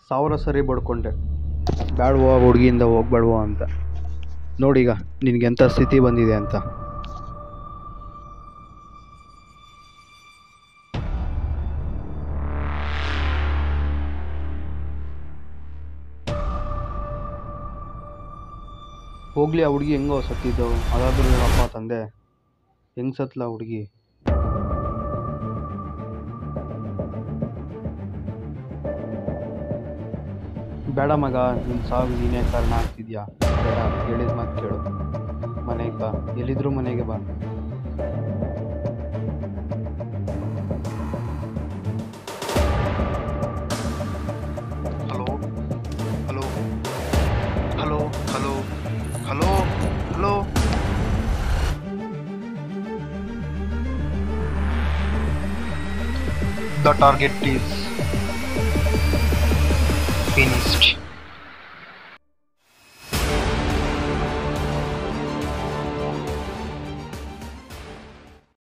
ಸಾವಿರ ಸರಿ ಬಡ್ಕೊಂಡೆ ಬ್ಯಾಡವೋ ಆ ಹುಡುಗಿಯಿಂದ ಹೋಗ್ಬೇಡವೋ ಅಂತ ನೋಡೀಗ ನಿನಗೆಂಥ ಸ್ಥಿತಿ ಬಂದಿದೆ ಅಂತ ಹೋಗ್ಲಿ ಆ ಹುಡುಗಿ ಹೆಂಗೋ ಸತ್ತಿದ್ದು ಅದಾದ್ರೂ ಹೇಳಪ್ಪ ತಂದೆ ಹೆಂಗ್ ಸತ್ಲ ಆ ಹುಡುಗಿ ಬೇಡ ಮಗ ನಿನ್ನ ಸಾವು ನೀನೇ ಕಾರಣ ಆಗ್ತಿದ್ಯಾ ಬೇಡ ಹೇಳಿದ ಮಾತು ಕೇಳು ಮನೆಗೆ ಬಾ ಎಲ್ಲಿದ್ರು ಮನೆಗೆ ಬಾ hello hello hello hello hello hello The target is finished.